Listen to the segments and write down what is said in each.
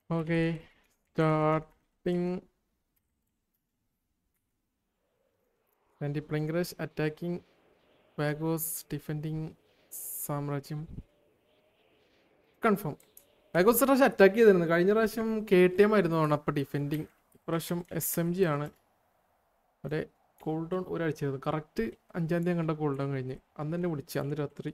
Okay, starting. Anti-plane crash attacking Vagos defending സാമ്രാജ്യം confirm Vagos പ്രാവശ്യം attack ചെയ്തിരുന്നു കഴിഞ്ഞ പ്രാവശ്യം കെ ടി എം ആയിരുന്നു തോന്നുന്നു അപ്പോൾ ഡിഫെൻഡിങ് ഇപ്രാവശ്യം എസ് എം ജി ആണ് ഒരേ കൂൾ ഡൗൺ ഒരാഴ്ച ആയിരുന്നു കറക്റ്റ് അഞ്ചാം തീയതി കണ്ട കൂൾ ഡൗൺ കഴിഞ്ഞ് അന്ന് തന്നെ വിളിച്ച് അന്ന് രാത്രി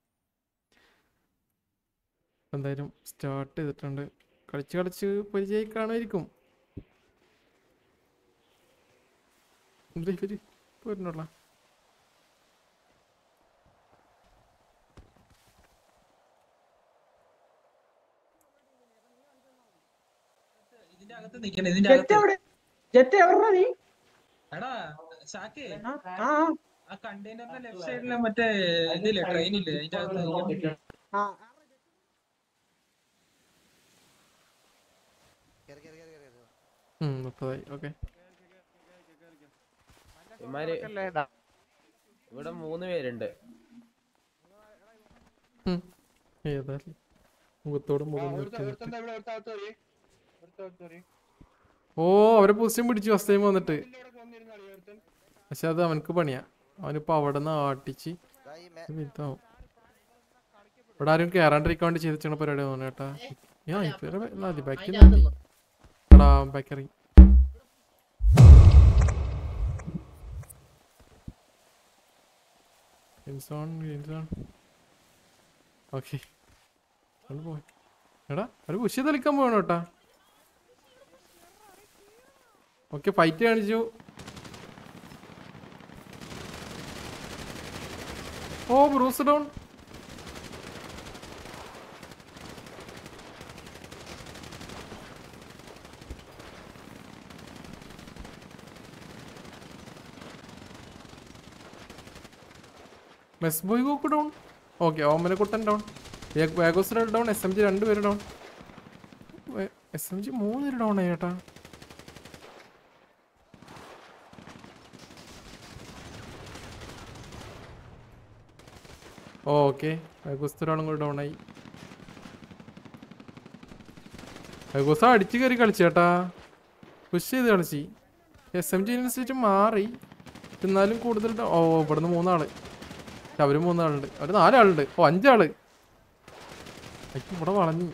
എന്തായാലും സ്റ്റാർട്ട് ചെയ്തിട്ടുണ്ട് കളിച്ച് കളിച്ച് പരിചയമായി കാണുമായിരിക്കും എന്താ ഇവര് പോരുന്നുള്ള ഇതിന്റെ അകത്ത് നിക്കണേ ഇതിന്റെ ജെറ്റ് അകത്ത് എവിടെ ജെറ്റ് എവിടെ നീ എടാ സാക്കേ ആ ആ ആ കണ്ടെയ്നറിന്റെ ലെഫ്റ്റ് സൈഡിലെ മറ്റേ ഇതില്ലേ ട്രെയിൻ ഇല്ലേ അതിന്റെ അകത്ത് നിക്കണം. ആ മുപ്പതായി ഓക്കെ ഇമാര് ഇവിടെ മൂന്ന് പേരുണ്ട് ഏതായാലും മുഖത്തോട് മുഖം നിർത്തി നിർത്തി ഓ അവരെ പൊസിഷൻ പിടിച്ചു ഫസ്റ്റ് ടൈം വന്നിട്ട് പക്ഷെ അത് അവനക്ക് പണിയാ അവനിപ്പോ അവിടെ നിന്ന് ആട്ടിച്ച് ഇത് ഇതാവും ഇവിടെ ആരും കേറാണ്ടിരിക്കാൻ വേണ്ടി ചെയ്തിച്ചാണ് പരിപാടി തോന്നുന്നു കേട്ടാ ഞാൻ ഇപ്പൊ മതി ബാക്കി എടാ ബാക്കറി ഓക്കെ പോയി എടാ ഒരു പുഷ് തെളിക്കാൻ പോകണം കേട്ടാ ഓക്കെ ഫൈറ്റ് കാണിച്ചു oh Bruce down mess boy cock down okay Omanakuttan down Vagos down S M G രണ്ടുപേര് ഡൗൺ എസ് എം ജി മൂന്ന് പേര് ഡൗൺ ആയി ചേട്ടാ ഓക്കെ വേഗോസ് ഒരാളും കൂടി ഡൗൺ ആയി വേഗോസ് അടിച്ച് കയറി കളിച്ചു ചേട്ടാ പുഷ് ചെയ്ത് കളിച്ച് എസ് എം ജി അനുസരിച്ച് മാറി എന്നാലും കൂടുതൽ ഡ- ഓ ഇവിടുന്ന് മൂന്നാള് പക്ഷെ അവര് മൂന്നാളുണ്ട് അവര് നാലാളുണ്ട് ഓ അഞ്ചാള് അയ്യോ, ഇവിടെ വളഞ്ഞു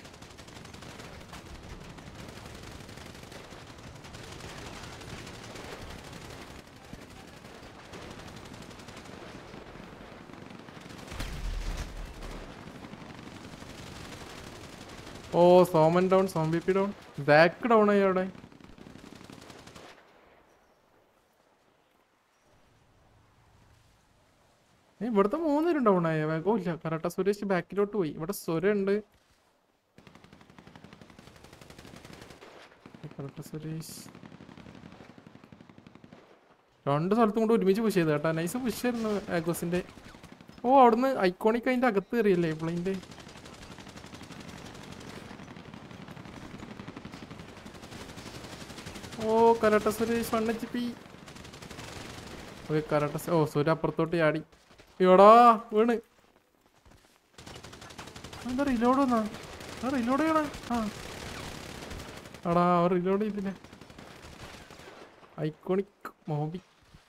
oh Soman down Som B P down back down ആയി അവിടെ ഏ, ഇവിടുത്തെ മൂന്നുപേരും ഡൗൺ ആയ വേഗം ഇല്ല കറക്റ്റ സുരേഷ് ബാക്കിലോട്ട് പോയി ഇവിടെ സ്വര ഉണ്ട് കറക്റ്റ സുരേഷ് രണ്ട് സ്ഥലത്തും കൂടെ ഒരുമിച്ച് പുഷ് ചെയ്ത് കേട്ടാ നൈസ് പുഷ് ആയിരുന്നു ആഗോസിന്റെ ഓ അവിടുന്ന് ഐക്കോണിക് അതിന്റെ അകത്ത് കയറിയല്ലേ പ്ലെയിന്റെ oh karate Suresh one H P okay karate സു- ഓ സൂര്യ അപ്പുറത്തോട്ട് ചാടി എടാ വീണ് എന്താ റിലോഡ് വന്നാ ആ റിലോഡ് ചെയ്യണ ആ എടാ റിലോഡ് ചെയ്തില്ല ഐക്കോണിക് മോബി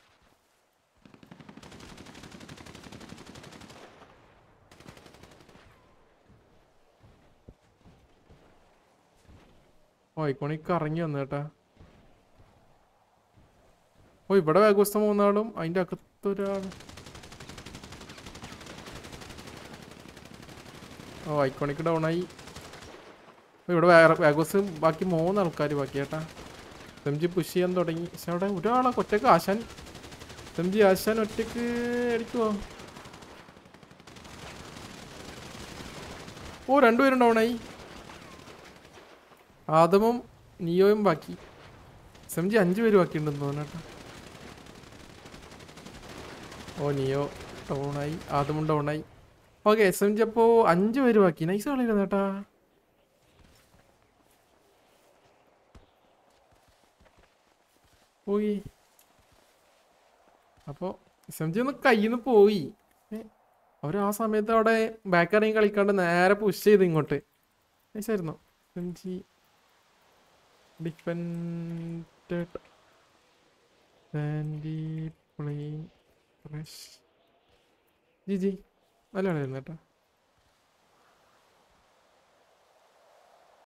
ഓ ഐക്കോണിക് ഇറങ്ങി വന്നു കേട്ടാ ഓ ഇവിടെ വേഗവസ്ഥ മൂന്നാളും അതിന്റെ അകത്തൊരാൾ ഓ ഐക്കോണിക് ഡൗൺ ആയി ഓ, ഇവിടെ വേറെ വേഗോസ് ബാക്കി മൂന്ന് ആൾക്കാർ ബാക്കി ചേട്ടാ എം ജി പുഷ് ചെയ്യാൻ തുടങ്ങി പക്ഷെ അവിടെ ഒരാളെ ഒറ്റക്ക് ആശാൻ എം ജി ആശാൻ ഒറ്റക്ക് അടിക്കുവോ ഓ രണ്ടുപേരും ഡൗൺ ആയി ആദമും നിയോയും ബാക്കി എസ് എം ജി അഞ്ച് പേര് ബാക്കിയുണ്ടെന്ന് തോന്നുന്നു കേട്ടോ ഓ നിയോ ഡൗണായി ആദമും ഡൗണായി ഓക്കെ എസ് എം ജി അപ്പോൾ അഞ്ച് പേര് ബാക്കി നൈസ് കളിയിരുന്നു ചേട്ടാ പോയി അപ്പോൾ എസ് എം ജി ഒന്ന് കയ്യിൽ നിന്ന് പോയി അവർ ആ സമയത്ത് അവിടെ ബാക്ക് ഇറങ്ങി കളിക്കാണ്ട് നേരെ പുഷ് ചെയ്ത് ഇങ്ങോട്ട് നൈസായിരുന്നു Sanji defend Sandy plain fresh G G നല്ല കളിയായിരുന്നു കേട്ടോ